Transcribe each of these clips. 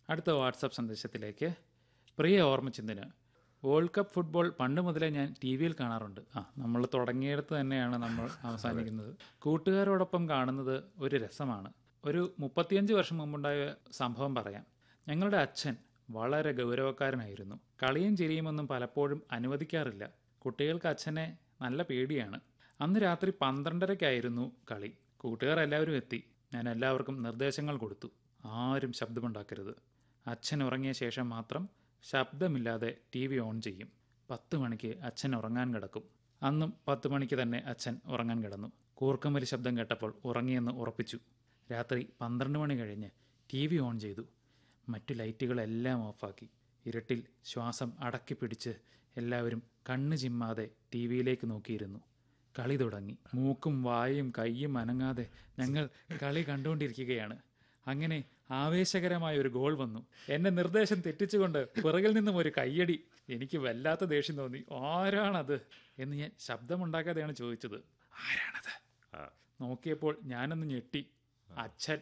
അടുത്ത വാട്സപ്പ് സന്ദേശത്തിലേക്ക് പ്രിയ ഓർമ്മച്ചിന്തിന് വേൾഡ് കപ്പ് ഫുട്ബോൾ പണ്ട് മുതലേ ഞാൻ ടി വിയിൽ കാണാറുണ്ട് ആ നമ്മൾ തുടങ്ങിയിടത്ത് തന്നെയാണ് നമ്മൾ അവസാനിക്കുന്നത് കൂട്ടുകാരോടൊപ്പം കാണുന്നത് ഒരു രസമാണ് ഒരു മുപ്പത്തിയഞ്ച് വർഷം മുമ്പുണ്ടായ സംഭവം പറയാം ഞങ്ങളുടെ അച്ഛൻ വളരെ ഗൗരവക്കാരനായിരുന്നു കളിയും ചിരിയുമൊന്നും പലപ്പോഴും അനുവദിക്കാറില്ല കുട്ടികൾക്ക് അച്ഛനെ നല്ല പേടിയാണ് അന്ന് രാത്രി പന്ത്രണ്ടരയ്ക്കായിരുന്നു കളി കൂട്ടുകാർ എല്ലാവരും എത്തി ഞാൻ എല്ലാവർക്കും നിർദ്ദേശങ്ങൾ കൊടുത്തു ആരും ശബ്ദമുണ്ടാക്കരുത് അച്ഛൻ ഉറങ്ങിയ ശേഷം മാത്രം ശബ്ദമില്ലാതെ ടി വി ഓൺ ചെയ്യും പത്ത് മണിക്ക് അച്ഛൻ ഉറങ്ങാൻ കിടക്കും അന്നും പത്ത് മണിക്ക് തന്നെ അച്ഛൻ ഉറങ്ങാൻ കിടന്നു കൂർക്കമ്പലി ശബ്ദം കേട്ടപ്പോൾ ഉറങ്ങിയെന്ന് ഉറപ്പിച്ചു രാത്രി പന്ത്രണ്ട് മണി കഴിഞ്ഞ് ടി വി ഓൺ ചെയ്തു മറ്റു ലൈറ്റുകളെല്ലാം ഓഫാക്കി ഇരുട്ടിൽ ശ്വാസം അടക്കി പിടിച്ച് എല്ലാവരും കണ്ണ് ചിമ്മാതെ ടി വിയിലേക്ക് നോക്കിയിരുന്നു കളി തുടങ്ങി മൂക്കും വായും കൈയും അനങ്ങാതെ ഞങ്ങൾ കളി കണ്ടുകൊണ്ടിരിക്കുകയാണ് അങ്ങനെ ആവേശകരമായ ഒരു ഗോൾ വന്നു എന്നെ നിർദ്ദേശം തെറ്റിച്ചുകൊണ്ട് പിറകിൽ നിന്നും ഒരു കയ്യടി എനിക്ക് വല്ലാത്ത ദേഷ്യം തോന്നി ആരാണത് എന്ന് ഞാൻ ശബ്ദമുണ്ടാക്കാതെയാണ് ചോദിച്ചത് ആരാണത് ആ. നോക്കിയപ്പോൾ ഞാനൊന്ന് ഞെട്ടി അച്ഛൻ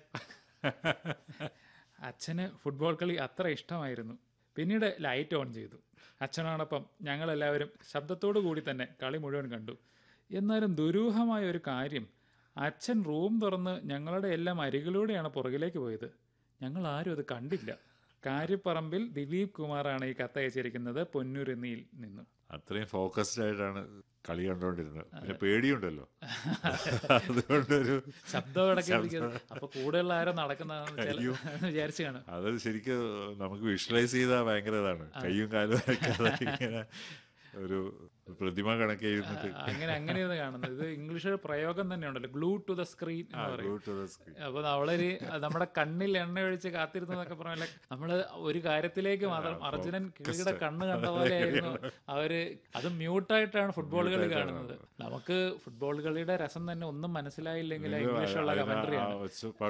അച്ഛന് ഫുട്ബോൾ കളി അത്ര ഇഷ്ടമായിരുന്നു പിന്നീട് ലൈറ്റ് ഓൺ ചെയ്തു അച്ഛനോടൊപ്പം ഞങ്ങളെല്ലാവരും ശബ്ദത്തോടു കൂടി തന്നെ കളി മുഴുവൻ കണ്ടു എന്നാലും ദുരൂഹമായ ഒരു കാര്യം അച്ഛൻ റൂം തുറന്ന് ഞങ്ങളുടെ എല്ലാം അരികിലൂടെയാണ് പുറകിലേക്ക് പോയത് ഞങ്ങൾ ആരും അത് കണ്ടില്ല കാര്യപ്പറമ്പിൽ ദിലീപ് കുമാറാണ് ഈ കത്തയച്ചിരിക്കുന്നത് പൊന്നൂർ എന്നിയിൽ നിന്നും അത്രയും ഫോക്കസ്ഡ് ആയിട്ടാണ് കളി കണ്ടോണ്ടിരുന്നത് പിന്നെ പേടിയുണ്ടല്ലോ അതുകൊണ്ടൊരു ശബ്ദം അടക്കി അപ്പൊ കൂടെയുള്ള ആരോ നടക്കുന്നതാണെന്ന് അയ്യോ. ചില- വിചാരിച്ചു കാണും അത് ശരിക്കും നമുക്ക് വിഷ്വലൈസ് ചെയ്താൽ ഭയങ്കര ഇതാണ് കയ്യും കാലും അനക്കാതെ ഇങ്ങനെ ഒരു പ്രതിമ കണക്കെ ഇരുന്നിട്ട് അങ്ങനെ അങ്ങനെയാണ് കാണുന്നത് ഇത് ഇംഗ്ലീഷ് പ്രയോഗം തന്നെ ഉണ്ടല്ലോ ഗ്ലൂ ടു ദ സ്ക്രീൻ എന്ന് പറയും go to the screen. അപ്പൊ നമ്മളൊരു നമ്മുടെ കണ്ണിൽ എണ്ണ ഒഴിച്ച് കാത്തിരുന്നതൊക്കെ പറഞ്ഞാൽ നമ്മള് ഒരു കാര്യത്തിലേക്ക് മാത്രം അർജുനൻ കിളിയുടെ കണ്ണ് കണ്ട പോലെയായിരുന്നു അവര് അത് മ്യൂട്ടായിട്ടാണ് ഫുട്ബോൾ കളി കാണുന്നത് നമുക്ക് ഫുട്ബോൾ കളിയുടെ രസം തന്നെ ഒന്നും മനസ്സിലായില്ലെങ്കിൽ ഇംഗ്ലീഷുള്ള അതിന് കമന്ററി ആ ആണ് ഒച്ച